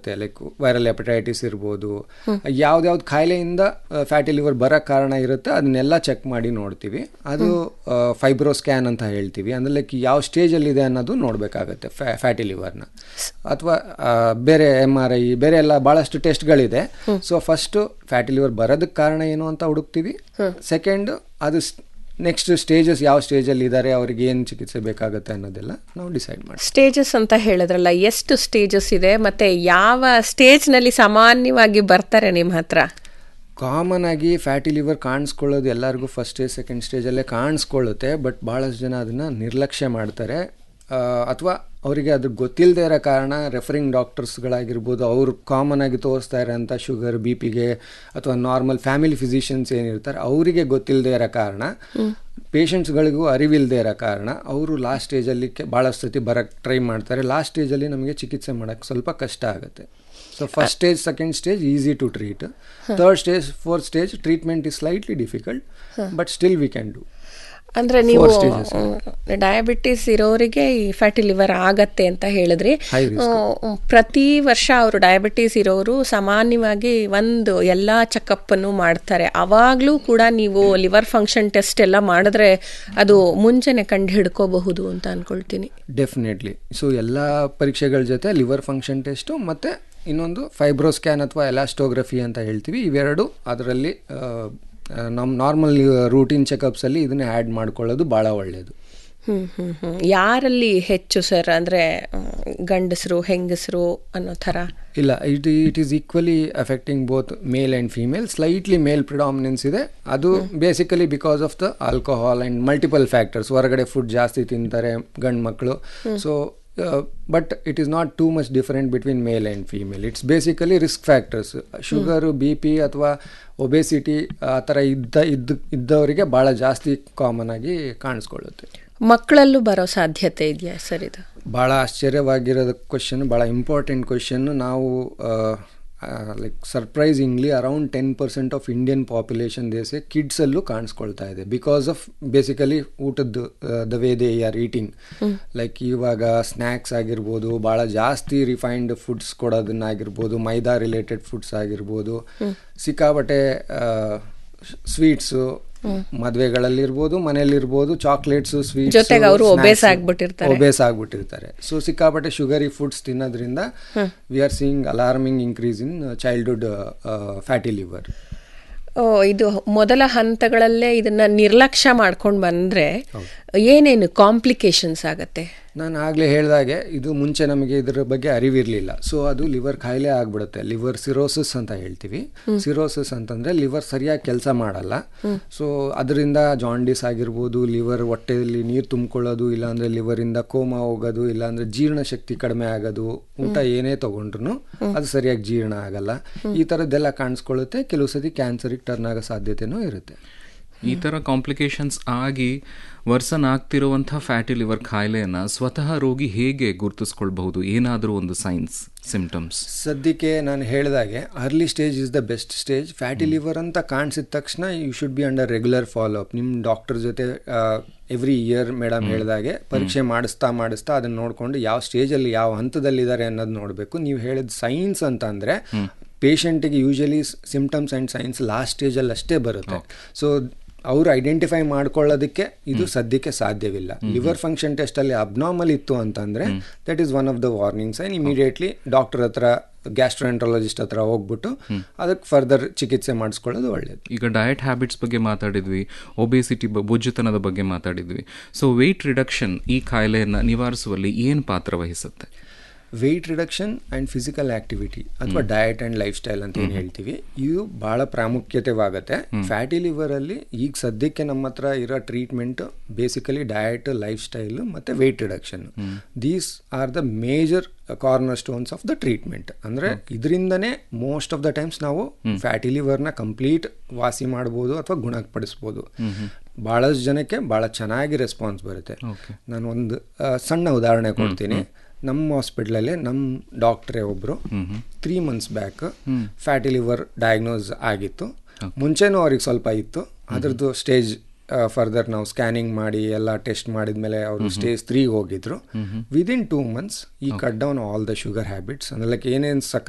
ಬರುತ್ತೆ like viral hepatitis ಇರ್ಬೋದು ಯಾವ್ದ್ಯಾವ್ದು ಕಾಯಿಲೆಯಿಂದ ಫ್ಯಾಟಿ ಲಿವರ್ ಬರೋ ಕಾರಣ ಇರುತ್ತೆ ಅದನ್ನೆಲ್ಲ ಚೆಕ್ ಮಾಡಿ ನೋಡ್ತೀವಿ ಅದು ಫೈಬ್ರೋ ಸ್ಕ್ಯಾನ್ ಅಂತ ಹೇಳ್ತೀವಿ ಅಂದ್ರೆ ಲೈಕ್ ಯಾವ ಸ್ಟೇಜಲ್ಲಿದೆ ಅನ್ನೋದು ನೋಡಬೇಕಾಗತ್ತೆ ಫ್ಯಾಟಿ ಲಿವರ್ನ ಅಥವಾ ಬೇರೆ ಎಮ್ ಆರ್ ಐ ಬೇರೆ ಎಲ್ಲ ಭಾಳಷ್ಟು ಟೆಸ್ಟ್ಗಳಿದೆ ಸೊ ಫಸ್ಟು ಫ್ಯಾಟಿ ಲಿವರ್ ಬರೋದಕ್ಕೆ ಕಾರಣ ಏನು ಅಂತ ಹುಡುಕ್ತೀವಿ ಸೆಕೆಂಡ್ ಅದು ನೆಕ್ಸ್ಟ್ ಸ್ಟೇಜಸ್ ಯಾವ ಸ್ಟೇಜಲ್ಲಿ ಇದ್ದಾರೆ ಅವ್ರಿಗೆ ಏನು ಚಿಕಿತ್ಸೆ ಬೇಕಾಗುತ್ತೆ ಅನ್ನೋದೆಲ್ಲ ನಾವು ಡಿಸೈಡ್ ಮಾಡಿ ಸ್ಟೇಜಸ್ ಅಂತ ಹೇಳಿದ್ರಲ್ಲ ಎಷ್ಟು ಸ್ಟೇಜಸ್ ಇದೆ ಮತ್ತೆ ಯಾವ ಸ್ಟೇಜ್ನಲ್ಲಿ ಸಾಮಾನ್ಯವಾಗಿ ಬರ್ತಾರೆ ನಿಮ್ಮ ಹತ್ರ ಕಾಮನ್ ಆಗಿ ಫ್ಯಾಟಿ ಲಿವರ್ ಕಾಣಿಸ್ಕೊಳ್ಳೋದು ಎಲ್ಲರಿಗೂ ಫಸ್ಟ್ ಸ್ಟೇಜ್ ಸೆಕೆಂಡ್ ಸ್ಟೇಜಲ್ಲೇ ಕಾಣಿಸ್ಕೊಳ್ಳುತ್ತೆ ಬಟ್ ಭಾಳಷ್ಟು ಜನ ಅದನ್ನು ನಿರ್ಲಕ್ಷ್ಯ ಮಾಡ್ತಾರೆ ಅಥವಾ ಅವರಿಗೆ ಅದು ಗೊತ್ತಿಲ್ಲದೆ ಇರೋ ಕಾರಣ ರೆಫರಿಂಗ್ ಡಾಕ್ಟರ್ಸ್ಗಳಾಗಿರ್ಬೋದು ಅವರು ಕಾಮನ್ ಆಗಿ ತೋರಿಸ್ತಾ ಇರೋಂಥ ಶುಗರ್ ಬಿ ಪಿಗೆ ಅಥವಾ ನಾರ್ಮಲ್ ಫ್ಯಾಮಿಲಿ ಫಿಸಿಷಿಯನ್ಸ್ ಏನಿರ್ತಾರೆ ಅವರಿಗೆ ಗೊತ್ತಿಲ್ಲದೆ ಇರೋ ಕಾರಣ ಪೇಷಂಟ್ಸ್ಗಳಿಗೂ ಅರಿವಿಲ್ಲದೆ ಇರೋ ಕಾರಣ ಅವರು ಲಾಸ್ಟ್ ಸ್ಟೇಜಲ್ಲಿ ಭಾಳಷ್ಟು ಸತಿ ಬರೋಕ್ಕೆ ಟ್ರೈ ಮಾಡ್ತಾರೆ ಲಾಸ್ಟ್ ಸ್ಟೇಜಲ್ಲಿ ನಮಗೆ ಚಿಕಿತ್ಸೆ ಮಾಡೋಕ್ಕೆ ಸ್ವಲ್ಪ ಕಷ್ಟ ಆಗುತ್ತೆ so first stage second stage easy to treat third stage fourth stage treatment is slightly difficult but still we can do ಅಂದ್ರೆ ನೀವು ಡಯಾಬಿಟಿಸ್ ಇರೋರಿಗೆ ಈ ಫ್ಯಾಟಿ ಲಿವರ್ ಆಗತ್ತೆ ಅಂತ ಹೇಳಿದ್ರಿ ಪ್ರತಿ ವರ್ಷ ಅವರು ಡಯಾಬಿಟಿಸ್ ಇರೋರು ಸಾಮಾನ್ಯವಾಗಿ ಒಂದು ಎಲ್ಲಾ ಚೆಕಪ್ ಅನ್ನು ಮಾಡ್ತಾರೆ ಅವಾಗ್ಲೂ ಕೂಡ ನೀವು ಲಿವರ್ ಫಂಕ್ಷನ್ ಟೆಸ್ಟ್ ಎಲ್ಲ ಮಾಡಿದ್ರೆ ಅದು ಮುಂಚೆನೆ ಕಂಡು ಹಿಡ್ಕೋಬಹುದು ಅಂತ ಅನ್ಕೊಳ್ತೀನಿ ಡೆಫಿನೆಟ್ಲಿ ಸೊ ಎಲ್ಲ ಪರೀಕ್ಷೆಗಳ ಜೊತೆ ಲಿವರ್ ಫಂಕ್ಷನ್ ಟೆಸ್ಟು ಮತ್ತೆ ಇನ್ನೊಂದು ಫೈಬ್ರೋ ಸ್ಕ್ಯಾನ್ ಅಥವಾ ಎಲಾಸ್ಟೋಗ್ರಫಿ ಅಂತ ಹೇಳ್ತೀವಿ ಇವೆರಡು ಅದರಲ್ಲಿ ನಮ್ಮ ನಾರ್ಮಲ್ ರೂಟೀನ್ ಚೆಕಪ್ಸಲ್ಲಿ ಇದನ್ನ ಆ್ಯಡ್ ಮಾಡ್ಕೊಳ್ಳೋದು ಭಾಳ ಒಳ್ಳೆಯದು ಹ್ಮ್ ಹ್ಮ್ ಹ್ಮ್ ಯಾರಲ್ಲಿ ಹೆಚ್ಚು ಸರ್ ಅಂದ್ರೆ ಗಂಡಸರು ಹೆಂಗಸರು ಅನ್ನೋ ಥರ ಇಲ್ಲ it it is equally affecting both male and female slightly male predominance ಇದೆ ಅದು basically because of the alcohol and multiple factors ಹೊರಗಡೆ ಫುಡ್ ಜಾಸ್ತಿ ತಿಂತಾರೆ ಗಂಡು ಮಕ್ಕಳು so but it is not too much different between male and female it's basically risk factors sugar B P ಅಥವಾ obesity ಆ ಥರ ಇದ್ದ ಇದ್ದ ಇದ್ದವರಿಗೆ ಭಾಳ ಜಾಸ್ತಿ ಕಾಮನ್ ಆಗಿ ಕಾಣಿಸ್ಕೊಳ್ಳುತ್ತೆ ಮಕ್ಕಳಲ್ಲೂ ಬರೋ ಸಾಧ್ಯತೆ ಇದೆಯಾ ಸರ್ ಇದು ಭಾಳ ಆಶ್ಚರ್ಯವಾಗಿರೋದು ಕ್ವಶನ್ ಭಾಳ ಇಂಪಾರ್ಟೆಂಟ್ ಕ್ವಶನ್ ನಾವು like surprisingly around ten percent of Indian population ದೇಶ ಕಿಡ್ಸಲ್ಲೂ ಕಾಣಿಸ್ಕೊಳ್ತಾ ಇದೆ ಬಿಕಾಸ್ ಆಫ್ ಬೇಸಿಕಲಿ ಊಟದ್ದು the way they are eating like ಇವಾಗ ಸ್ನ್ಯಾಕ್ಸ್ ಆಗಿರ್ಬೋದು ಭಾಳ ಜಾಸ್ತಿ ರಿಫೈನ್ಡ್ ಫುಡ್ಸ್ ಕೊಡೋದನ್ನಾಗಿರ್ಬೋದು ಮೈದಾ ರಿಲೇಟೆಡ್ ಫುಡ್ಸ್ ಆಗಿರ್ಬೋದು ಸಿಕ್ಕಾಬಟ್ಟೆ ಸ್ವೀಟ್ಸು ಮದ್ವೆಗಳಲ್ಲಿರ್ಬೋದು ಮನೆಯಲ್ಲಿರ್ಬೋದು ಚಾಕ್ಲೇಟ್ಸ್ ಸ್ವೀಟ್ಸ್ ಜೊತೆಗೆ ಅವರು ಒಬೇಸ್ ಆಗ್ಬಿಟ್ಟಿರ್ತಾರೆ ಒಬೇಸ್ ಆಗ್ಬಿಟ್ಟಿರ್ತಾರೆ ಸೊ ಸಿಕ್ಕಾಪಟ್ಟೆ ಶುಗರಿ ಫುಡ್ಸ್ ತಿನ್ನೋದ್ರಿಂದ we are seeing alarming increase in childhood fatty liver ಇದು ಮೊದಲ ಹಂತಗಳಲ್ಲೇ ಇದನ್ನ ನಿರ್ಲಕ್ಷ್ಯ ಮಾಡ್ಕೊಂಡು ಬಂದ್ರೆ ಏನೇನು ಕಾಂಪ್ಲಿಕೇಶನ್ಸ್ ಆಗತ್ತೆ ನಾನು ಆಗಲೇ ಹೇಳಿದಾಗೆ ಇದು ಮುಂಚೆ ನಮಗೆ ಇದರ ಬಗ್ಗೆ ಅರಿವಿರಲಿಲ್ಲ ಸೊ ಅದು ಲಿವರ್ ಕಾಯಿಲೆ ಆಗ್ಬಿಡುತ್ತೆ ಲಿವರ್ ಸಿರೋಸಿಸ್ ಅಂತ ಹೇಳ್ತೀವಿ ಸಿರೋಸಿಸ್ ಅಂತಂದ್ರೆ ಲಿವರ್ ಸರಿಯಾಗಿ ಕೆಲಸ ಮಾಡಲ್ಲ ಸೊ ಅದರಿಂದ ಜಾಂಡಿಸ್ ಆಗಿರ್ಬೋದು ಲಿವರ್ ಹೊಟ್ಟೆಯಲ್ಲಿ ನೀರು ತುಂಬಿಕೊಳ್ಳೋದು ಇಲ್ಲಾಂದ್ರೆ ಲಿವರಿಂದ ಕೋಮ ಹೋಗೋದು ಇಲ್ಲಾಂದ್ರೆ ಜೀರ್ಣಶಕ್ತಿ ಕಡಿಮೆ ಆಗೋದು ಊಟ ಏನೇ ತಗೊಂಡ್ರು ಅದು ಸರಿಯಾಗಿ ಜೀರ್ಣ ಆಗಲ್ಲ ಈ ಥರದ್ದೆಲ್ಲ ಕಾಣಿಸ್ಕೊಳ್ಳುತ್ತೆ ಕೆಲವು ಸತಿ ಕ್ಯಾನ್ಸರಿಗೆ ಟರ್ನ್ ಆಗೋ ಸಾಧ್ಯತೆನೂ ಇರುತ್ತೆ ಈ ಥರ ಕಾಂಪ್ಲಿಕೇಶನ್ಸ್ ಆಗಿ ವರ್ಸನ್ ಆಗ್ತಿರುವಂತಹ ಫ್ಯಾಟಿ ಲಿವರ್ ಕಾಯಿಲೆಯನ್ನ ಸ್ವತಃ ರೋಗಿ ಹೇಗೆ ಗುರುತಿಸ್ಕೊಳ್ಬಹುದು ಏನಾದರೂ ಒಂದು ಸೈನ್ಸ್ ಸಿಂಪ್ಟಮ್ಸ್ ಸದ್ಯಕ್ಕೆ ನಾನು ಹೇಳಿದಾಗೆ early stage is the best stage fatty liver ಅಂತ ಕಾಣಿಸಿದ ತಕ್ಷಣ you should be under regular follow up ನಿಮ್ಮ ಡಾಕ್ಟರ್ ಜೊತೆ ಎವ್ರಿ ಇಯರ್ ಮೇಡಮ್ ಹೇಳಿದಾಗೆ ಪರೀಕ್ಷೆ ಮಾಡಿಸ್ತಾ ಮಾಡಿಸ್ತಾ ಅದನ್ನ ನೋಡಿಕೊಂಡು ಯಾವ ಸ್ಟೇಜಲ್ಲಿ ಯಾವ ಹಂತದಲ್ಲಿದ್ದಾರೆ ಅನ್ನೋದು ನೋಡಬೇಕು ನೀವು ಹೇಳಿದ ಸೈನ್ಸ್ ಅಂತ ಅಂದರೆ ಪೇಷಂಟಿಗೆ usually symptoms and signs last ಸ್ಟೇಜಲ್ಲಿ ಅಷ್ಟೇ ಬರುತ್ತೆ ಸೊ ಅವರು ಐಡೆಂಟಿಫೈ ಮಾಡ್ಕೊಳ್ಳೋದಕ್ಕೆ ಇದು ಸದ್ಯಕ್ಕೆ ಸಾಧ್ಯವಿಲ್ಲ ಲಿವರ್ ಫಂಕ್ಷನ್ ಟೆಸ್ಟ್ ಅಲ್ಲಿ ಅಬ್ನಾರ್ಮಲ್ ಇತ್ತು ಅಂತಂದ್ರೆ that is one of the warning sign immediately doctor ಹತ್ರ ಗ್ಯಾಸ್ಟ್ರೋಎಂಟ್ರಾಲಜಿಸ್ಟ್ ಹತ್ರ ಹೋಗ್ಬಿಟ್ಟು ಅದಕ್ಕೆ ಫರ್ದರ್ ಚಿಕಿತ್ಸೆ ಮಾಡಿಸ್ಕೊಳ್ಳೋದು ಒಳ್ಳೇದು ಈಗ ಡಯಟ್ ಹ್ಯಾಬಿಟ್ಸ್ ಬಗ್ಗೆ ಮಾತಾಡಿದ್ವಿ ಒಬೇಸಿಟಿ ಬೊಜ್ಜುತನದ ಬಗ್ಗೆ ಮಾತಾಡಿದ್ವಿ ಸೊ ವೆಯ್ಟ್ ರಿಡಕ್ಷನ್ ಈ ಕಾಯಿಲೆಯನ್ನು ನಿವಾರಿಸುವಲ್ಲಿ ಏನು ಪಾತ್ರ ವಹಿಸುತ್ತೆ weight reduction and physical activity ಅಥವಾ ಡಯಟ್ ಆ್ಯಂಡ್ ಲೈಫ್ ಸ್ಟೈಲ್ ಅಂತ ಏನು ಹೇಳ್ತೀವಿ ಇದು ಭಾಳ ಪ್ರಾಮುಖ್ಯತೆವಾಗುತ್ತೆ ಫ್ಯಾಟಿ ಲಿವರಲ್ಲಿ ಈಗ ಸದ್ಯಕ್ಕೆ ನಮ್ಮ ಹತ್ರ ಇರೋ treatment basically diet lifestyle ಮತ್ತು weight reduction these are the major cornerstones of the treatment ಅಂದರೆ ಇದರಿಂದನೇ ಮೋಸ್ಟ್ ಆಫ್ ದ ಟೈಮ್ಸ್ ನಾವು ಫ್ಯಾಟಿ ಲಿವರ್ನ ಕಂಪ್ಲೀಟ್ ವಾಸಿ ಮಾಡ್ಬೋದು ಅಥವಾ ಗುಣಪಡಿಸ್ಬೋದು ಭಾಳಷ್ಟು ಜನಕ್ಕೆ ಭಾಳ ಚೆನ್ನಾಗಿ ರೆಸ್ಪಾನ್ಸ್ ಬರುತ್ತೆ ನಾನು ಒಂದು ಸಣ್ಣ ಉದಾಹರಣೆ ಕೊಡ್ತೀನಿ ನಮ್ಮ ಹಾಸ್ಪಿಟ್ಲಲ್ಲಿ ನಮ್ಮ ಡಾಕ್ಟ್ರೇ ಒಬ್ಬರು three months back fatty liver diagnose ಆಗಿತ್ತು ಮುಂಚೆನೂ ಅವ್ರಿಗೆ ಸ್ವಲ್ಪ ಇತ್ತು ಅದ್ರದ್ದು ಸ್ಟೇಜ್ ಫರ್ದರ್ ನಾವು ಸ್ಕ್ಯಾನಿಂಗ್ ಮಾಡಿ ಎಲ್ಲ ಟೆಸ್ಟ್ ಮಾಡಿದ್ಮೇಲೆ ಅವರು ಸ್ಟೇಜ್ ತ್ರೀ ಹೋಗಿದ್ರು ವಿದಿನ್ ಟೂ ಮಂತ್ಸ್ ಈ cut down all the sugar habits ಅಂದ್ರೆ ಲೈಕ್ ಏನೇನು ಸಕ್ಕ